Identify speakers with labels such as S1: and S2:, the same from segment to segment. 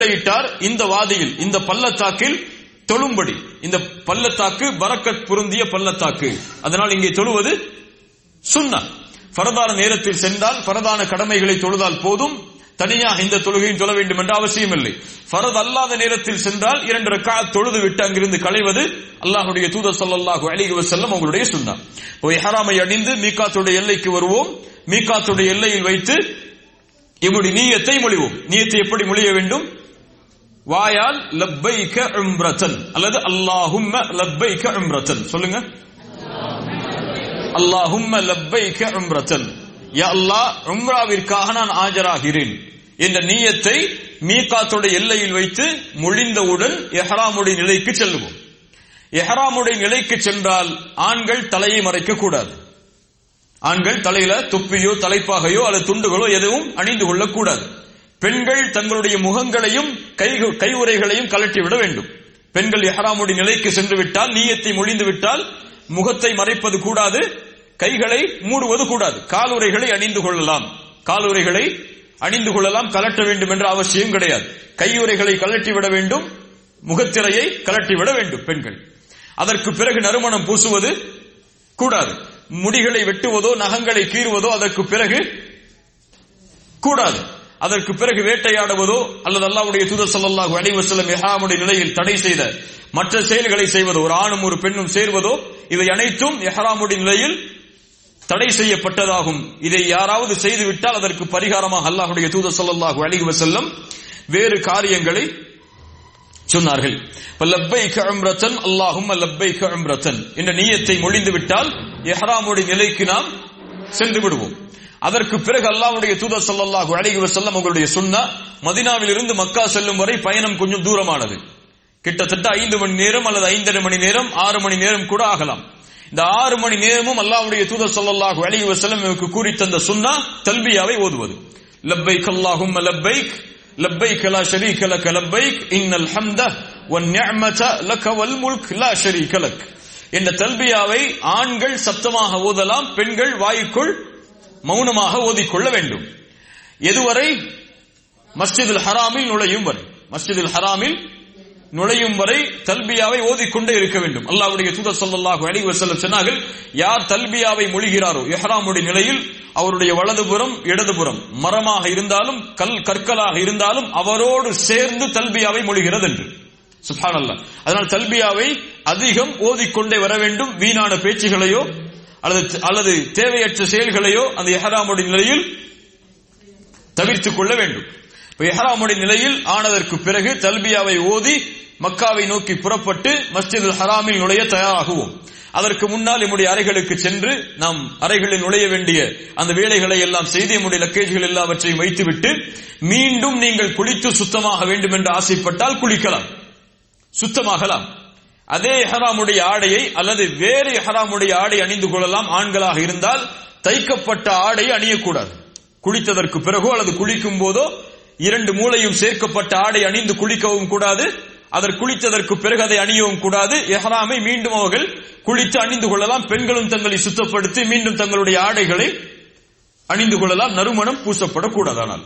S1: இட்டார் இந்த வாதியில் இந்த பள்ளத்தாக்கில் தொழும்படி இந்த பள்ளத்தாக்கு பரக்கத் பொருந்திய பள்ளத்தாக்கு அதனால் இங்கே தொழுவது சுன்னா பரதான நேரத்தில் சென்றால் பரதான கடமைகளை தொழுதால் போதும் தனியாக இந்த தொழுகையும் தொழ வேண்டும் என்ற அவசியம் இல்லை ஃபரத் அல்லாத நேரத்தில் சென்றால் இரண்டு ரக்கா தொழுது விட்டு அங்கிருந்து களைவது அல்லாஹுடைய தூதர் ஸல்லல்லாஹு அலைஹி வஸல்லம் அவங்களுடைய சுன்னா ஒரு இஹ்ராமை அணிந்து மீகாத்துடைய எல்லைக்கு வருவோம் மீகாத்துடைய எல்லையில் வைத்து இவருடைய நீயத்தை மொழிவோம் நீயத்தை எப்படி மொழிய வேண்டும் வாயால் லப்பைக உம்ரத்தன் அல்லது அல்லாஹும்ம லப்பைக உம்ரத்தன் சொல்லுங்க அல்லாஹும்ம லப்பைக உம்ரத்தன் யா அல்லாஹ் உம்ராவிற்காக நான் ஆஜராகிறேன் என்ற நீயத்தை மீகாத்துடைய எல்லையில் வைத்து மொழிந்தவுடன் எஹ்ராமுடைய நிலைக்கு செல்லுவோம் எஹ்ராமுடைய நிலைக்கு சென்றால் ஆண்கள் தலையை மறைக்க கூடாது ஆண்கள் தலையில தொப்பியோ தலைப்பாகையோ அல்லது துண்டுகளோ எதுவும் அணிந்து கொள்ளக்கூடாது பெண்கள் தங்களுடைய முகங்களையும் கை கையுறைகளையும் கலட்டி விட வேண்டும் பெண்கள் எஹராமுடைய நிலைக்கு சென்று விட்டால் நீயத்தை மொழிந்து விட்டால் முகத்தை மறைப்பது கூடாது கைகளை மூடுவது கூடாது காலுறைகளை அணிந்து கொள்ளலாம் காலுறைகளை அணிந்து கொள்ளலாம் கலட்ட வேண்டும் என்ற அவசியம் கிடையாது கையுறைகளை கலட்டி விட வேண்டும் முகத்திரையை கலட்டி விட வேண்டும் பெண்கள் அதற்கு பிறகு நறுமணம் பூசுவது கூடாது முடிகளை வெட்டுவதோ நகங்களை கீறுவதோ அதற்கு பிறகு கூடாது அதற்கு பிறகு வேட்டையாடுவதோ அல்லது அல்லாவுடைய தூதர் ஸல்லல்லாஹு அலைஹி வஸல்லம் இஹ்ராமுடைய நிலையில் தடை செய்த மற்ற செயல்களை செய்வதோ ஒரு ஆணும் ஒரு பெண்ணும் சேர்வதோ இவை அனைத்தும் இஹ்ராமுடைய நிலையில் தடை செய்யப்பட்டதாகும் இதை யாராவது செய்துவிட்டால் அதற்கு பரிகாரமாக அல்லாஹுடைய தூதர் ஸல்லல்லாஹு அலைஹி வஸல்லம் வேறு காரியங்களை சொன்னார்கள் லப்பைக உம்ரத்தன் அல்லாஹும்ம லப்பைக உம்ரத்தன் என்ற நியத்தை மொழிந்து விட்டால் இஹ்ராமுடைய நிலைக்கு நாம் சென்று விடுவோம் அதற்கு பிறகு அல்லாஹ்வுடைய தூதர் ஸல்லல்லாஹு அலைஹி வஸல்லம் அவர்களுடைய சுன்னா மதீனாவில் இருந்து மக்கா செல்லும் வரை பயணம் கொஞ்சம் தூரமானது கிட்டத்தட்ட ஐந்து மணி நேரம் அல்லது ஐந்தரை மணி நேரம் ஆறு மணி நேரம் கூட ஆகலாம் இந்த ஆறு மணி நேரமும் அல்லாஹ்வுடைய தூதர் ஸல்லல்லாஹு அலைஹி வஸல்லம் நமக்கு கூறி தந்த சுன்னா தல்பியாவை ஓதுவது லப்பைக் அல்லாஹும்ம லப்பைக் لبيك لا شريك لك لبيك إن الحمد والنعمة لك والملك لا شريك لك இந்த தல்பியாவை ஆண்கள் சத்தமாக ஓதலாம் பெண்கள் வாய்க்குள் மௌனமாக ஓதிக்கொள்ள வேண்டும் எதுவரை மஸ்ஜிதுல் ஹராமில் நுழையும் வரை மஸ்ஜிதுல் ஹராமில் நுழையும் வரை தல்பியாவை ஓதிக்கொண்டே இருக்க வேண்டும் அல்லாஹ்வுடைய தூதர் ஸல்லல்லாஹு அலைஹி வஸல்லம் சொன்னார்கள் யார் தல்பியாவை மொழிகிறாரோ இஹ்ராமுடைய நிலையில் அவருடைய வலதுபுறம் இடதுபுறம் மரமாக இருந்தாலும் கல் கற்களாக இருந்தாலும் அவரோடு சேர்ந்து தல்பியாவை மொழிகிறது என்று சுப்ஹானல்லாஹ் அதனால் தல்பியாவை அதிகம் ஓதிக்கொண்டே வர வேண்டும் வீணான பேச்சுகளையோ அல்லது அல்லது தேவையற்ற செயல்களையோ அந்த இஹ்ராமுடைய நிலையில் தவிர்த்துக் கொள்ள வேண்டும் இப்ப இஹ்ராமுடைய நிலையில் ஆனதற்கு பிறகு தல்பியாவை ஓதி மக்காவை நோக்கி புறப்பட்டு மஸ்ஜிதுல் ஹராமில் நுழைய தயாராகுவோம் அதற்கு முன்னால் நம்முடைய அறைகளுக்கு சென்று நாம் அறைகளில் நுழைய வேண்டிய அந்த வேலைகளை எல்லாம் செய்து நம்முடைய லக்கேஜ்கள் எல்லாவற்றையும் வைத்துவிட்டு மீண்டும் நீங்கள் குளித்து சுத்தமாக வேண்டும் என்று ஆசைப்பட்டால் குளிக்கலாம் சுத்தமாகலாம் அதே எஹராமுடைய ஆடையை அல்லது வேறு எஹராமுடைய ஆடை அணிந்து கொள்ளலாம் ஆண்களாக இருந்தால் தைக்கப்பட்ட ஆடை அணியக்கூடாது குளித்ததற்கு பிறகோ அல்லது குளிக்கும் போதோ இரண்டு மூளையும் சேர்க்கப்பட்ட ஆடை அணிந்து குளிக்கவும் கூடாது அதற்கு குளித்ததற்கு பிறகு அதை அணியவும் கூடாது எஹராமை மீண்டும் அவர்கள் குளித்து அணிந்து கொள்ளலாம் பெண்களும் தங்களை சுத்தப்படுத்தி மீண்டும் தங்களுடைய ஆடைகளை அணிந்து கொள்ளலாம் நறுமணம் பூசப்படக்கூடாது ஆனால்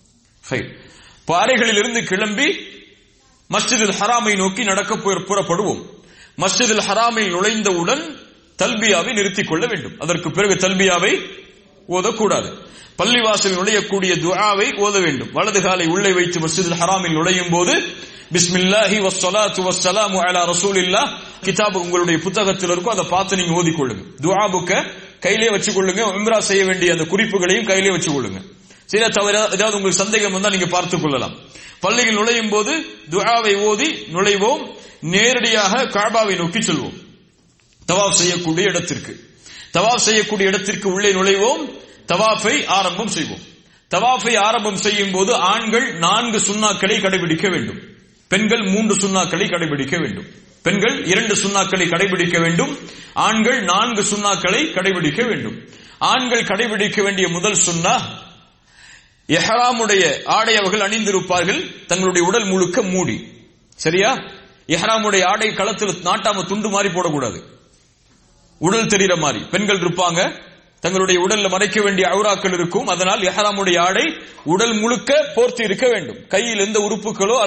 S1: பாறைகளில் இருந்து கிளம்பி மஸ்ஜிதில் ஹராமை நோக்கி நடக்க புறப்படுவோம் மஸ்ஜிதில் ஹராமில் நுழைந்தவுடன் தல்பியாவை நிறுத்திக் கொள்ள வேண்டும் அதற்கு பிறகு தல்பியாவை ஓதக்கூடாது பள்ளிவாசல் நுழையக்கூடிய துஆவை ஓத வேண்டும் வலது காலை உள்ளே வைத்து மஸ்ஜிதில் ஹராமில் நுழையும் போது பிஸ்மில்லாஹி வஸ்ஸலாத்து வஸ்ஸலாமு அலா ரசூலில்லாஹ் கிதாபு உங்களுடைய புத்தகத்தில் இருக்கும் அதை பார்த்து நீங்க ஓதிக்கொள்ளுங்க துஆ புக்க கையிலே வச்சுக்கொள்ளுங்க உம்ரா செய்ய வேண்டிய அந்த குறிப்புகளையும் கையிலே வச்சுக்கொள்ளுங்க சில தவிர ஏதாவது உங்களுக்கு சந்தேகம் வந்தால் நீங்க பார்த்துக் கொள்ளலாம் பள்ளியில் நுழையும் போது துஆவை ஓதி நுழைவோம் நேரடியாக காபாவை நோக்கி செல்வோம் தவாப் செய்யக்கூடிய இடத்திற்கு தவாப் செய்யக்கூடிய இடத்திற்கு உள்ளே நுழைவோம் தவாஃபை ஆரம்பம் செய்வோம் தவாஃபை ஆரம்பம் செய்யும் போது ஆண்கள் நான்கு சுண்ணாக்களை கடைபிடிக்க வேண்டும் பெண்கள் மூன்று சுண்ணாக்களை கடைபிடிக்க வேண்டும் பெண்கள் இரண்டு சுண்ணாக்களை கடைபிடிக்க வேண்டும் ஆண்கள் நான்கு சுண்ணாக்களை கடைபிடிக்க வேண்டும் ஆண்கள் கடைபிடிக்க வேண்டிய முதல் சுண்ணா எஹராமுடைய ஆடை அவர்கள் அணிந்திருப்பார்கள் தங்களுடைய உடல் முழுக்க மூடி சரியா எஹராமுடைய ஆடை களத்தில் நாட்டாம துண்டு மாதிரி போடக்கூடாது உடல் தெரிகிற மாதிரி பெண்கள் இருப்பாங்க தங்களுடைய உடல்ல மறைக்க வேண்டிய அவுராக்கள் இருக்கும் அதனால் எஹராமுடைய ஆடை உடல் முழுக்க போர்த்தி இருக்க வேண்டும் கையில் எந்த உறுப்புகளோ